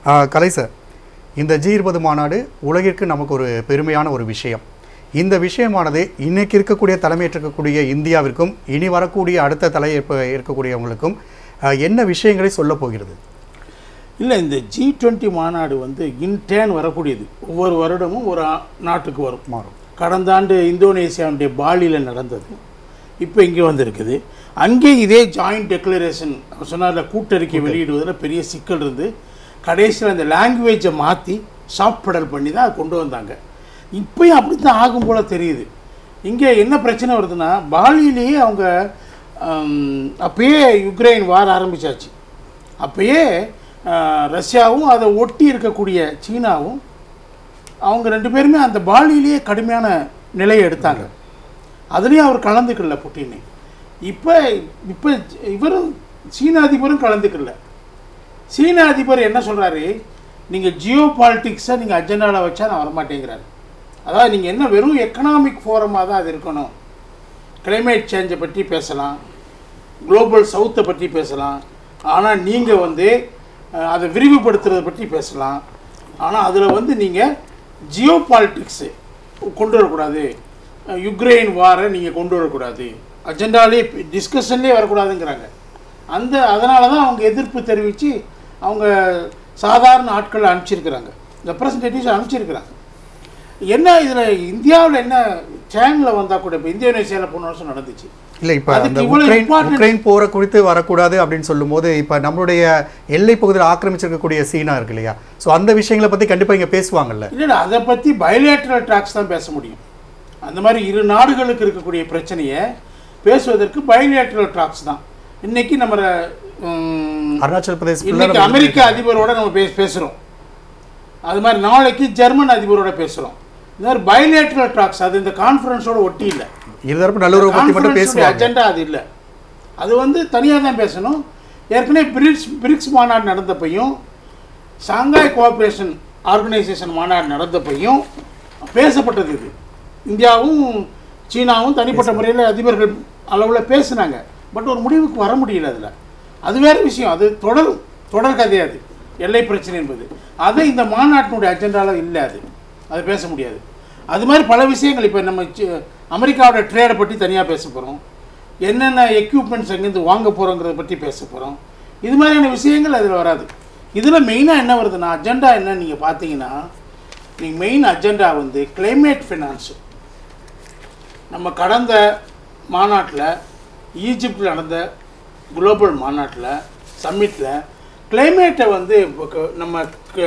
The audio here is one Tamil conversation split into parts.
ஆ, கலை சார் இந்த ஜி இருபது மாநாடு உலகிற்கு நமக்கு ஒரு பெருமையான ஒரு விஷயம் இந்த விஷயமானது இன்னைக்கு இருக்கக்கூடிய தலைமையேற்றிருக்கக்கூடிய இந்தியாவிற்கும் இனி வரக்கூடிய அடுத்த தலையேற்ப இருக்கக்கூடியவங்களுக்கும் ஆ, என்ன விஷயங்களை சொல்லப் போகிறது இல்லை இந்த ஜி டுவெண்ட்டி மாநாடு வந்து இன்டேன் வரக்கூடியது ஒவ்வொரு வருடமும் ஒரு ஆ- நாட்டுக்கு வரும் மாறும் கடந்த ஆண்டு இந்தோனேசியாவுடைய பாலியில் நடந்தது இப்போ இங்கே வந்திருக்குது அங்கே இதே ஜாயிண்ட் டெக்ளரேஷன் சொன்னார்ல கூட்டறிக்கை வெளியிடுவதில் பெரிய சிக்கல் இருந்து கடைசியில் அந்த லாங்குவேஜை மாற்றி சாஃப்ட் பெடல் பண்ணி தான் அதை கொண்டு வந்தாங்க இப்பயும் அப்படி தான் ஆகும் போல் தெரியுது இங்கே என்ன பிரச்சனை வருதுன்னா பாலியிலேயே அவங்க ஆம், அப்பயே யுக்ரைன் வார் ஆரம்பிச்சாச்சு அப்பயே ஆ, ரஷ்யாவும் அதை ஒட்டி இருக்கக்கூடிய சீனாவும் அவங்க ரெண்டு பேருமே அந்த பாலியிலேயே கடுமையான நிலையை எடுத்தாங்க அதுலேயும் அவர் கலந்துக்கல புட்டின் இப்போ இப்போ இவரும் சீன அதிபரும் கலந்துக்கல சீன அதிபர் என்ன சொல்கிறாரு நீங்கள் ஜியோ பாலிட்டிக்ஸை நீங்கள் அஜெண்டாவில் வச்சா நான் வரமாட்டேங்கிறாரு அதாவது நீங்கள் என்ன வெறும் எக்கனாமிக் ஃபோரமாக தான் அது இருக்கணும் கிளைமேட் சேஞ்சை பற்றி பேசலாம் குளோபல் சவுத்தை பற்றி பேசலாம் ஆனால் நீங்கள் வந்து அஹ், அதை விரிவுபடுத்துறதை பற்றி பேசலாம் ஆனால் அதில் வந்து நீங்கள் ஜியோ பாலிட்டிக்ஸு கொண்டு வரக்கூடாது அஹ், யுக்ரைன் வாரை நீங்கள் கொண்டு வரக்கூடாது அஜெண்டாலே டிஸ்கஷன்லேயே வரக்கூடாதுங்கிறாங்க அந்த அதனால தான் அவங்க எதிர்ப்பு தெரிவித்து அவங்க சாதாரண ஆட்களை அனுப்பிச்சிருக்கிறாங்க ரெப்ரசன்டேட்டிவ்ஸ் அனுப்பிச்சிருக்கிறாங்க என்ன இதில் இந்தியாவில் என்ன சேனலில் வந்தால் கூட இப்போ இந்தோனேசியாவில் போன வருஷம் நடந்துச்சு இல்லை இப்போ அதுக்கு அந்த இவ்வளவு உக்ரைன் important- உக்ரைன் போரை குறித்து வரக்கூடாது அப்படின்னு சொல்லும்போது இப்போ நம்மளுடைய எல்லை பகுதியில் ஆக்கிரமிச்சிருக்கக்கூடிய சீனா இருக்கு இல்லையா ஸோ அந்த விஷயங்களை பற்றி கண்டிப்பாக இங்கே பேசுவாங்கல்ல இல்லை இல்லை அதை பற்றி பைலேட்ரல் டாக்ஸ் தான் பேச முடியும் அந்த மாதிரி இரு நாடுகளுக்கு இருக்கக்கூடிய பிரச்சனையை பேசுவதற்கு பைலேட்ரல் டாக்ஸ் தான் இன்னைக்கு நம்ம ம், அருணாச்சல் பிரதேஷ் full-ஆ இன்னைக்கு நம்ம அமெரிக்க அதிபரோட நம்ம பேச பேசுகிறோம் அது மாதிரி நாளைக்கு ஜெர்மன் அதிபரோட பேசுகிறோம் இந்த மாதிரி பைலேட்ரல் டாக்ஸ் அது இந்த கான்ஃபரன்ஸோட ஒட்டி இல்லை இருதரப்பு நல்லுறவு பற்றி மட்டும் பேசுவாங்க அஜெண்டா அது இல்லை அது வந்து தனியாக தான் பேசணும் ஏற்கனவே பிரிக்ஸ் பிரிக்ஸ் மாநாடு நடந்தப்பையும் ஷாங்காய் கோஆப்ரேஷன் ஆர்கனைசேஷன் மாநாடு நடந்தப்பையும் பேசப்பட்டது இது இந்தியாவும் சீனாவும் தனிப்பட்ட முறையில் அதிபர்கள் அளவில் பேசுனாங்க பட் ஒரு முடிவுக்கு வர முடியல அதில் அது வேறு விஷயம் அது தொடர் தொடர் கதை அது எல்லை பிரச்சனை என்பது அது இந்த மாநாட்டினுடைய அஜெண்டாவில் இல்லை அது அது பேச முடியாது அது மாதிரி பல விஷயங்கள் இப்போ நம்ம சி- அமெரிக்காவோட ட்ரேடை பற்றி தனியாக பேச போகிறோம் என்னென்ன எக்யூப்மெண்ட்ஸ் எங்கேருந்து வாங்க போகிறோங்கிறத பற்றி பேச போகிறோம் இது மாதிரியான விஷயங்கள் அதில் வராது இதில் மெயினாக என்ன வருதுன்னா அஜெண்டா என்ன நீங்கள் பார்த்தீங்கன்னா நீங்கள் மெயின் அஜெண்டா வந்து கிளைமேட் ஃபினான்ஸு நம்ம கடந்த மாநாட்டில் ஈஜிப்டில் நடந்த குளோபல் மாநாட்டில் சம்மிட்டில் கிளைமேட்டை வந்து இப்ப க- நம்ம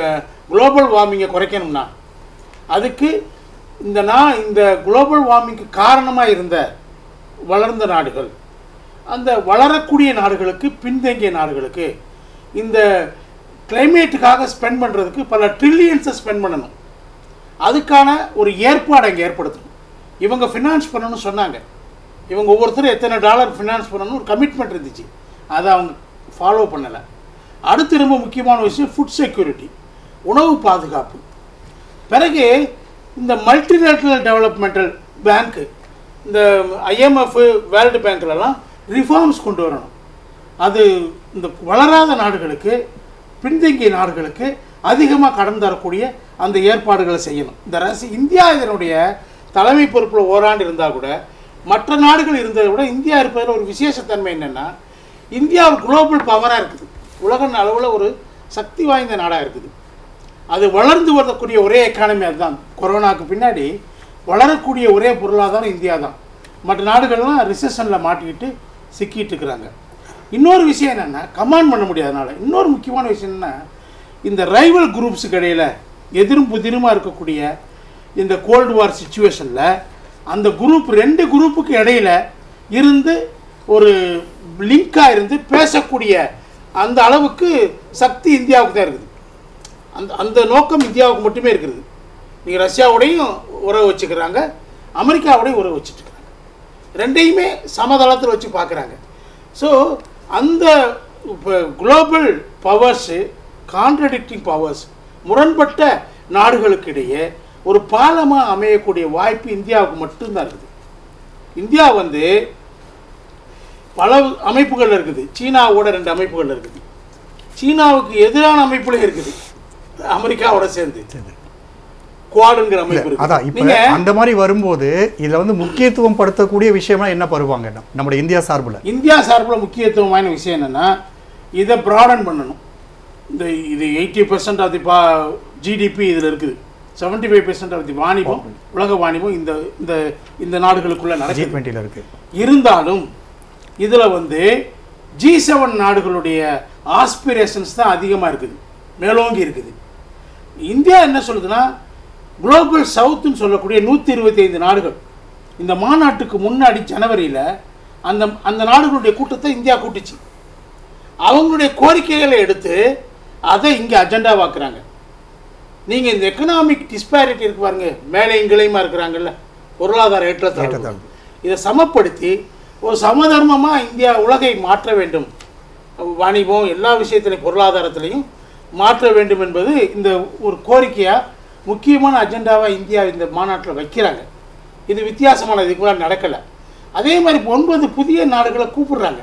குளோபல் வார்மிங்கை குறைக்கணும்னா அதுக்கு இந்த நான் இந்த குளோபல் வார்மிங்க்கு காரணமாக இருந்த வளர்ந்த நாடுகள் அந்த வளரக்கூடிய நாடுகளுக்கு பின்தங்கிய நாடுகளுக்கு இந்த கிளைமேட்டுக்காக ஸ்பெண்ட் பண்ணுறதுக்கு பல ட்ரில்லியன்ஸை ஸ்பெண்ட் பண்ணணும் அதுக்கான ஒரு ஏற்பாடை அங்கே ஏற்படுத்தணும் இவங்க ஃபினான்ஸ் பண்ணணும்னு சொன்னாங்க இவங்க ஒவ்வொருத்தரும் எத்தனை டாலர் ஃபினான்ஸ் பண்ணணும்னு ஒரு கமிட்மெண்ட் இருந்துச்சு அதை அவங்க ஃபாலோ பண்ணலை அடுத்து ரொம்ப முக்கியமான விஷயம் ஃபுட் செக்யூரிட்டி உணவு பாதுகாப்பு பிறகு இந்த மல்டிலேட்ரல் டெவலப்மெண்டல் பேங்க்கு இந்த ஐஎம்எஃப் வேர்ல்டு பேங்க்லலாம் ரிஃபார்ம்ஸ் கொண்டு வரணும் அது இந்த வளராத நாடுகளுக்கு பின்தங்கிய நாடுகளுக்கு அதிகமாக கடன் தரக்கூடிய அந்த ஏற்பாடுகளை செய்யணும் இந்த ரசி இந்தியா இதனுடைய தலைமை பொறுப்பில் ஓராண்டு இருந்தால் கூட மற்ற நாடுகள் இருந்ததை விட இந்தியா இருப்பதில் ஒரு விசேஷத்தன்மை என்னென்னா இந்தியா ஒரு குளோபல் பவராக இருக்குது உலக அளவில் ஒரு சக்தி வாய்ந்த நாடாக இருக்குது அது வளர்ந்து வரக்கூடிய ஒரே எக்கானமி அதுதான் கொரோனாக்கு பின்னாடி வளரக்கூடிய ஒரே பொருளாதாரம் இந்தியா தான் மற்ற நாடுகள்லாம் ரிசெஷனில் மாட்டிக்கிட்டு சிக்கிட்டு இருக்கிறாங்க இன்னொரு விஷயம் என்னென்னா கமாண்ட் பண்ண முடியாதனால இன்னொரு முக்கியமான விஷயம் என்ன இந்த ரைவல் குரூப்ஸுக்கு இடையில் எதிரும் புதிருமா இருக்கக்கூடிய இந்த கோல்டு வார் சுச்சுவேஷனில் அந்த குரூப் ரெண்டு குரூப்புக்கு இடையில இருந்து ஒரு லிங்காக இருந்து பேசக்கூடிய அந்த அளவுக்கு சக்தி இந்தியாவுக்கு தான் இருக்குது அந்த அந்த நோக்கம் இந்தியாவுக்கு மட்டுமே இருக்குது நீங்கள் ரஷ்யாவோடையும் உறவு வச்சுக்கிறாங்க அமெரிக்காவோடையும் உறவு வச்சுட்டு இருக்காங்க ரெண்டையுமே சமதளத்தில் வச்சு பார்க்குறாங்க ஸோ அந்த இப்போ குளோபல் பவர்ஸு கான்ட்ரடிக்டிங் பவர்ஸ் முரண்பட்ட நாடுகளுக்கு இடையே ஒரு பாலமாக அமையக்கூடிய வாய்ப்பு இந்தியாவுக்கு மட்டும்தான் இருக்குது இந்தியா வந்து பல அமைப்புகள் இருக்குது சீனாவோட ரெண்டு அமைப்புகள் இருக்குது சீனாவுக்கு எதிரான அமைப்புகளும் இருக்குது அமெரிக்காவோட சேர்ந்து சரி. குவாடுங்கிற அமைப்பு இருக்கு அதான் இப்போ நீங்க அந்த மாதிரி வரும்போது இதில் வந்து முக்கியத்துவம் படுத்தக்கூடிய விஷயம்லாம் என்ன பருவாங்க நம்முடைய இந்தியா சார்பில் இந்தியா சார்பில் முக்கியத்துவமான விஷயம் என்னன்னா இதை ப்ராடன் பண்ணணும் இந்த இது எயிட்டி பர்சன்ட் ஆஃப் தி பா ஜிடிபி இதில் இருக்குது seventy five percent of the வாணிபம் உலக வாணிபம் இந்த இந்த இந்த நாடுகளுக்குள்ள ஜி நடக்குது டுவெண்ட்டியில் இருக்கு இருந்தாலும் இதில் வந்து ஜி செவன் நாடுகளுடைய ஆஸ்பிரேஷன்ஸ் தான் அதிகமாக இருக்குது மேலோங்கி இருக்குது இந்தியா என்ன சொல்லுதுன்னா குளோபல் சவுத்துன்னு சொல்லக்கூடிய நூற்றி இருபத்தி ஐந்து நாடுகள் இந்த மாநாட்டுக்கு முன்னாடி ஜனவரியில் அந்த அந்த நாடுகளுடைய கூட்டத்தை இந்தியா கூட்டுச்சு அவங்களுடைய கோரிக்கைகளை எடுத்து அதை இங்கே அஜெண்டாவாக்குறாங்க நீங்கள் இந்த எக்கனாமிக் டிஸ்பாரிட்டி இருக்கு பாருங்க மேலையும் கிளையுமா இருக்கிறாங்கல்ல பொருளாதார ஏற்றத்தாழ்வு ஏற்றத்தாழ்வு. இதை சமப்படுத்தி ஒரு சமதர்மமாக இந்தியா உலகை மாற்ற வேண்டும் வாணிபம் எல்லா விஷயத்திலையும் பொருளாதாரத்திலையும் மாற்ற வேண்டும் என்பது இந்த ஒரு கோரிக்கையாக முக்கியமான அஜெண்டாவாக இந்தியா இந்த மாநாட்டில் வைக்கிறாங்க இது வித்தியாசமான இதுக்கு முன்னாடி நடக்கலை அதே மாதிரி இப்ப ஒன்பது புதிய நாடுகளை கூப்பிடுறாங்க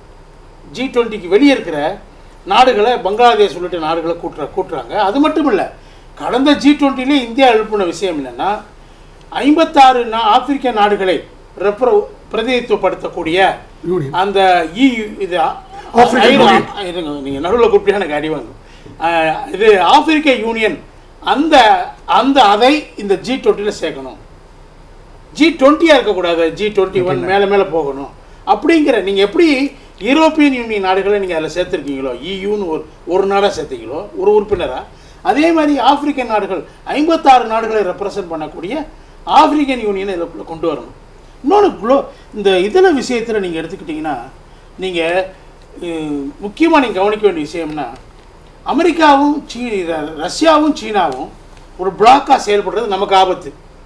ஜி டுவெண்ட்டிக்கு வெளியே இருக்கிற நாடுகளை பங்களாதேஷ் உள்ளிட்ட நாடுகளை கூட்டுற கூட்டுறாங்க அது மட்டும் இல்லை கடந்த ஜி டுவெண்ட்டிலே இந்தியா எழுப்பின விஷயம் என்னென்னா ஐம்பத்தாறு நா ஆப்பிரிக்க நாடுகளை ரெப்ர பிரதிநிதித்துவப்படுத்தக்கூடிய யூனியன் அந்த இ இது ஆப்பிரிக்க ஐ- யூனியன். இருங்க நீங்கள் நடுவில் கூப்பிட்டு எனக்கு அடி வாங்கும் அஹ், இது ஆப்பிரிக்க யூனியன் அந்த அந்த அதை இந்த ஜி டுவெண்ட்டியில் சேர்க்கணும் ஜி டுவெண்ட்டியாக இருக்கக்கூடாது ஜி டுவெண்ட்டி ஒன் மேலே மேலே போகணும் அப்படிங்கிற நீங்கள் எப்படி யூரோப்பியன் யூனியன் நாடுகளை நீங்கள் அதில் சேர்த்துருக்கீங்களோ இயூன்னு ஒரு ஒரு நாடாக சேர்த்தீங்களோ ஒரு உறுப்பினராக அதே மாதிரி ஆப்பிரிக்க நாடுகள் ஐம்பத்தாறு நாடுகளை ரெப்ரசன்ட் பண்ணக்கூடிய ஆப்பிரிக்கன் யூனியனை இதில் கொண்டு வரணும் இன்னொன்று குளோ இந்த இதில் விஷயத்தில் நீங்கள் எடுத்துக்கிட்டிங்கன்னா நீங்கள் முக்கியமாக நீங்கள் கவனிக்க வேண்டிய விஷயம்னா அமெரிக்காவும் சீ ர- ரஷ்யாவும் சீனாவும் ஒரு பிளாக்காக செயல்படுறது நமக்கு ஆபத்து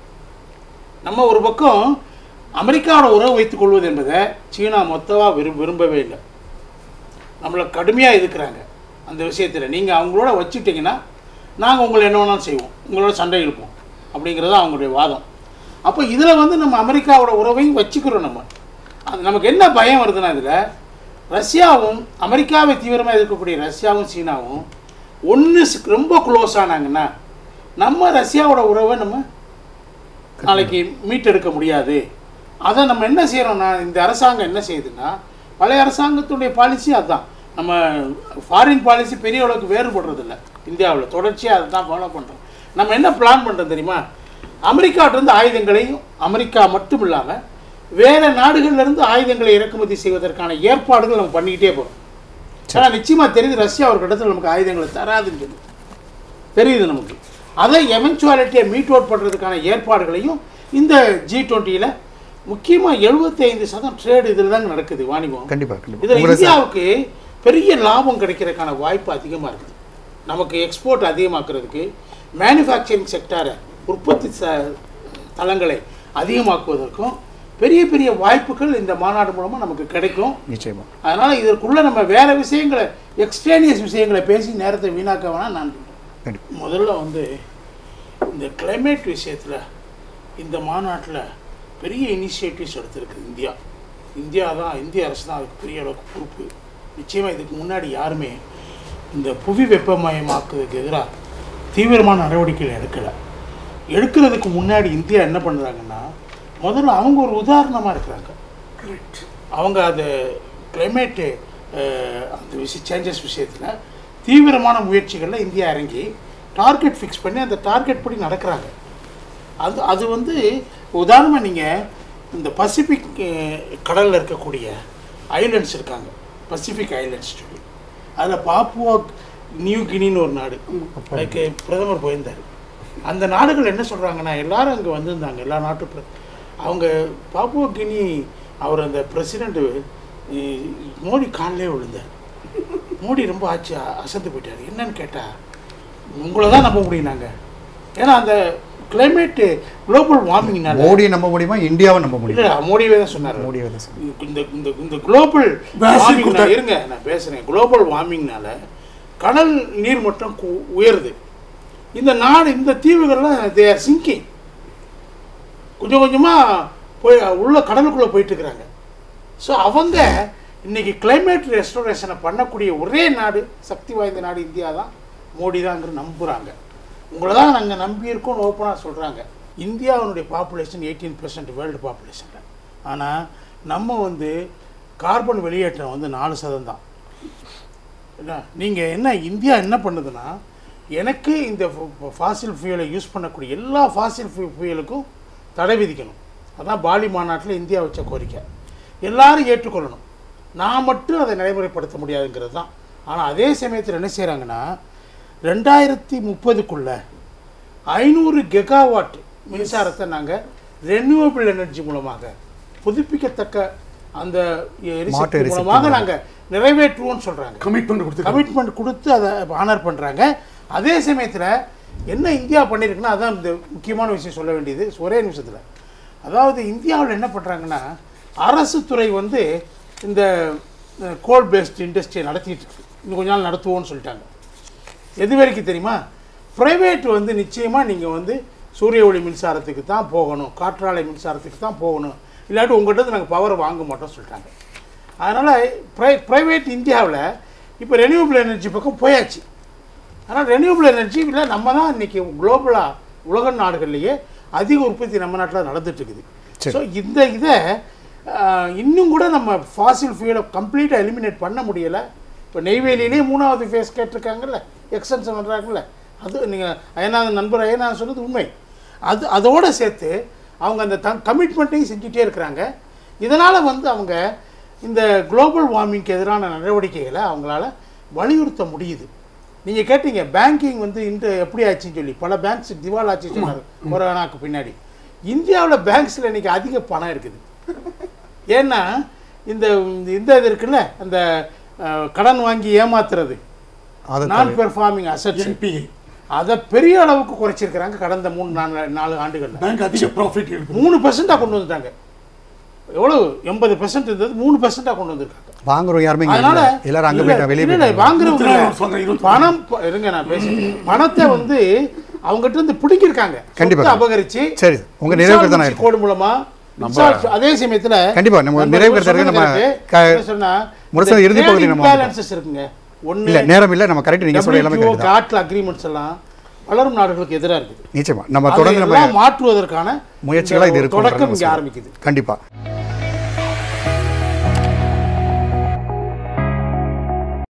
நம்ம ஒரு பக்கம் அமெரிக்காவோட உறவு வைத்துக் கொள்வது என்பதை சீனா மொத்தமாக விரும் விரும்பவே இல்லை நம்மளை கடுமையாக எதிர்க்கிறாங்க அந்த விஷயத்தில் நீங்கள் அவங்களோட வச்சுக்கிட்டிங்கன்னா நாங்கள் உங்களை என்ன வேணாலும் செய்வோம் உங்களோட சண்டை இழுப்போம் அப்படிங்கிறது தான் அவங்களுடைய வாதம் அப்போ இதில் வந்து நம்ம அமெரிக்காவோட உறவையும் வச்சுக்கிறோம் நம்ம அது நமக்கு என்ன பயம் வருதுன்னா இதில் ரஷ்யாவும் அமெரிக்காவை தீவிரமாக எதிர்க்கக்கூடிய ரஷ்யாவும் சீனாவும் ஒன்று ரொம்ப க்ளோஸ் ஆனாங்கன்னா நம்ம ரஷ்யாவோட உறவை நம்ம நாளைக்கு மீட்டெடுக்க முடியாது அதை நம்ம என்ன செய்கிறோம்னா இந்த அரசாங்கம் என்ன செய்யுதுன்னா பழைய அரசாங்கத்துடைய பாலிசி அதுதான் நம்ம ஃபாரின் பாலிசி பெரிய அளவுக்கு வேறுபடுறதில்ல இந்தியாவில் தொடர்ச்சியாக அதை தான் ஃபாலோ பண்ணுறோம் நம்ம என்ன பிளான் பண்ணுறோம் தெரியுமா அமெரிக்காட்டிருந்து ஆயுதங்களையும் அமெரிக்கா மட்டும் இல்லாமல் வேறு நாடுகள்லேருந்து ஆயுதங்களை இறக்குமதி செய்வதற்கான ஏற்பாடுகள் நம்ம பண்ணிக்கிட்டே போகிறோம் ஆனால் நிச்சயமாக தெரியுது ரஷ்யா ஒரு இடத்துல நமக்கு ஆயுதங்களை தராதுன்னு சொல்லி தெரியுது நமக்கு அதை எவென்ச்சுவாலிட்டியை மீட் அவுட் பண்ணுறதுக்கான ஏற்பாடுகளையும் இந்த ஜி டுவெண்ட்டியில் முக்கியமாக எழுபத்தைந்து சதம் ட்ரேடு இதில் தாங்க நடக்குது வாணிபம் கண்டிப்பா கண்டிப்பா இதில் உங்களை சா- இந்தியாவுக்கு பெரிய லாபம் கிடைக்கிறதுக்கான வாய்ப்பு அதிகமாக இருக்குது நமக்கு எக்ஸ்போர்ட் அதிகமாக்குறதுக்கு மேனுஃபேக்சரிங் செக்டாரை உற்பத்தி ச தளங்களை அதிகமாக்குவதற்கும் பெரிய பெரிய வாய்ப்புகள் இந்த மாநாடு மூலமாக நமக்கு கிடைக்கும் நிச்சயமா அதனால் இதற்குள்ளே நம்ம வேறு விஷயங்களை எக்ஸ்ட்ரேனியஸ் விஷயங்களை பேசி நேரத்தை வீணாக்க வேணாம் நான் சொல்றேன். கண்டிப்பா முதல்ல வந்து இந்த கிளைமேட் விஷயத்தில் இந்த மாநாட்டில் பெரிய இனிஷியேட்டிவ்ஸ் எடுத்திருக்கு இந்தியா இந்தியா தான் இந்திய அரசு தான் அதுக்கு பெரிய அளவுக்கு பொறுப்பு நிச்சயமாக இதுக்கு முன்னாடி யாருமே இந்த புவி வெப்பமயமாக்குறதுக்கு எதிராக தீவிரமான நடவடிக்கைகள் எடுக்கலை எடுக்கிறதுக்கு முன்னாடி இந்தியா என்ன பண்ணுறாங்கன்னா முதல்ல அவங்க ஒரு உதாரணமாக இருக்கிறாங்க அவங்க அது கிளைமேட்டு அந்த விஷய சேஞ்சஸ் விஷயத்தில் தீவிரமான முயற்சிகளில் இந்தியா இறங்கி டார்கெட் ஃபிக்ஸ் பண்ணி அந்த டார்கெட் படி நடக்கிறாங்க அது அது வந்து உதாரணமாக நீங்கள் இந்த பசிபிக் கடலில் இருக்கக்கூடிய ஐலண்ட்ஸ் இருக்காங்க பசிபிக் ஐலண்ட்ஸ் சொல்லி அதில் பாப்புவா நியூ கினின்னு ஒரு நாடு அதுக்கு பிரதமர் போயிருந்தார் அந்த நாடுகள் என்ன சொல்கிறாங்கன்னா எல்லாரும் அங்கே வந்திருந்தாங்க எல்லா நாட்டு பிர- அவங்க பாப்புவா கினி அவர் அந்த பிரசிடெண்ட்டு மோடி காலிலே விழுந்தார் மோடி ரொம்ப ஆச்சு அ- அசந்து போயிட்டார் என்னன்னு கேட்டால் உங்களை தான் நம்ப முடியும் நாங்கள் ஏன்னா அந்த கிளைமேட்டு குளோபல் வார்மிங்னால மோடியை நம்ப முடியுமா இந்தியாவை நம்ப முடியுமா இல்லை மோடியே தான் சொன்னார் மோடியை தான் சொல்லுங்க. இந்த இந்த இந்த குளோபல் Basic வார்மிங் குத்த- இருங்க நான் பேசுகிறேன் குளோபல் வார்மிங்னால கடல் நீர் மட்டம் கு- உயருது இந்த நாடு இந்த தீவுகள்லாம் தே ஆர் சிங்கிங் கொஞ்சம் கொஞ்சமாக போய் உள்ள கடலுக்குள்ளே போயிட்டு இருக்கிறாங்க ஸோ அவங்க இன்னைக்கு கிளைமேட் ரெஸ்டோரேஷனை பண்ணக்கூடிய ஒரே நாடு சக்தி வாய்ந்த நாடு இந்தியா தான் மோடி தாங்கிற நம்புகிறாங்க உங்களை தான் நாங்கள் நம்பியிருக்கோம்னு ஓப்பனாக சொல்கிறாங்க இந்தியாவினுடைய population eighteen percent world population ஆனால் நம்ம வந்து கார்பன் வெளியேற்றம் வந்து நாலு சதம் தான் என்ன நீங்கள் என்ன இந்தியா என்ன பண்ணுதுன்னா எனக்கு இந்த ஃபாசில் ஃபியூலை யூஸ் பண்ணக்கூடிய எல்லா ஃபாசில் ஃபியூலுக்கும் தடை விதிக்கணும் அதான் பாலி மாநாட்டில் இந்தியா வச்ச கோரிக்கை எல்லாரும் ஏற்றுக்கொள்ளணும் நான் மட்டும் அதை நடைமுறைப்படுத்த முடியாதுங்கிறது தான் ஆனால் அதே சமயத்தில் என்ன செய்கிறாங்கன்னா ரெண்டாயிரத்தி முப்பதுக்குள்ள ஐநூறு கெகாவாட் மின்சாரத்தை நாங்கள் ரெனியூவபிள் எனர்ஜி மூலமாக புதுப்பிக்கத்தக்க அந்த எரிசக்தி எரிசக்தி மூலமாக நாங்கள் நிறைவேற்றுவோம்னு சொல்கிறாங்க கமிட்மெண்ட் கொடுத்து கமிட்மெண்ட் கொடுத்து அதை ஆனர் பண்ணுறாங்க அதே சமயத்தில் என்ன இந்தியா பண்ணியிருக்குன்னா அதான் இந்த முக்கியமான விஷயம் சொல்ல வேண்டியது ஒரே நிமிஷத்தில் அதாவது இந்தியாவில் என்ன பண்ணுறாங்கன்னா அரசு துறை வந்து இந்த கோல் பேஸ்ட் இண்டஸ்ட்ரியை நடத்திட்டு இருக்கு இன்னும் கொஞ்ச நாள் நடத்துவோம்னு சொல்லிட்டாங்க எது வரைக்கும் தெரியுமா ப்ரைவேட் வந்து நிச்சயமாக நீங்கள் வந்து சூரிய ஒளி மின்சாரத்துக்கு தான் போகணும் காற்றாலை மின்சாரத்துக்கு தான் போகணும் இல்லாட்டி உங்கள்கிட்ட நாங்கள் பவர் வாங்க மாட்டோம் சொல்லிட்டாங்க அதனால் ப்ரை ப்ரைவேட் இந்தியாவில் இப்போ ரெனியூபிள் எனர்ஜி பக்கம் போயாச்சு ஆனால் ரெனியூபிள் எனர்ஜியில் நம்ம தான் இன்றைக்கி குளோபலாக உலக நாடுகள்லேயே அதிக உற்பத்தி நம்ம நாட்டில் நடந்துட்டு இருக்குது சரி. ஸோ இந்த இதை ஆஹ், இன்னும் கூட நம்ம ஃபாசில் ஃபியூலை கம்ப்ளீட்டாக எலிமினேட் பண்ண முடியலை இப்போ நெய்வேலியிலே மூணாவது ஃபேஸ் கேட்டிருக்காங்கல்ல எக்ஸ்டென்ஷன் பண்ணுறாங்கல்ல அது நீங்கள் அயனாத நண்பர் அயனாத சொன்னது உண்மை அது அதோடு சேர்த்து அவங்க அந்த த கமிட்மெண்ட்டையும் செஞ்சுட்டே இருக்கிறாங்க இதனால் வந்து அவங்க இந்த குளோபல் வார்மிங்க்கு எதிரான நடவடிக்கைகளை அவங்களால வலியுறுத்த முடியுது நீங்கள் கேட்டீங்க பேங்கிங் வந்து இன்று எப்படி ஆச்சுன்னு சொல்லி பல பேங்க்ஸ் திவால் ஆச்சு சொன்னார் கொரோனாக்கு பின்னாடி இந்தியாவில் பேங்க்ஸில் இன்னைக்கு அதிக பணம் இருக்குது ஏன்னா இந்த இந்த இது இருக்குல்ல அந்த அஹ், கடன் வாங்கி ஏமாத்துறது அதை நான் பெர்ஃபார்மிங் அசட்ஸ் என்பிஐ அதை பெரிய அளவுக்கு குறைச்சிருக்கிறாங்க கடந்த மூணு நாலு நாலு ஆண்டுகளில் பேங்க் அதிக ப்ராஃபிட் எடுக்கும் மூணு பெர்சென்ட்டாக கொண்டு வந்துட்டாங்க எவ்வளவு எண்பது பெர்சென்ட் இருந்தது மூணு பெர்சென்ட்டாக கொண்டு வந்திருக்காங்க வாங்குறோம் யாருமே இங்க அதனால இல்ல. எல்லாரும் அங்க இல்ல, போயிட்டாங்க வெளியே இல்ல, போயிட்டாங்க வாங்குறவங்க இருபத்தி நாலு இல்ல. சொல்றேன், இருபத்தி பணம் ப- இருங்க நான் பேசுறேன் பணத்தை வந்து அவங்ககிட்ட இருந்து பிடிக்கிருக்காங்க கண்டிப்பா. சொத்தை அபகரிச்சு சரி உங்க நிறைவு கருத்தை நான் insolvency எடுத்தேன் கோடு மூலமா insolvency- அதே சமயத்துல கண்டிப்பா, நம்ம நிறைவு கருத்தை நம்ம க- சொன்னா முரசொலி இறுதி பகுதி நம்ம பேலன்சஸ் இருக்குங்க ஒண்ணு இல்ல நேரம் இல்ல நம்ம கரெக்ட் நீங்க சொல்ற எல்லாமே WTO கரெக்ட் காட்ல அக்ரிமெண்ட்ஸ் எல்லாம் வளரும் நாடுகளுக்கு எதிரா இருக்குது நிச்சயமா நம்ம தொடர்ந்து நம்ம அதையெல்லாம் மாற்றுவதற்கான முயற்சிகளா இது இந்த இருக்கும் தொடக்கம் இங்க ஆரம்பிக்குது கண்டிப்பா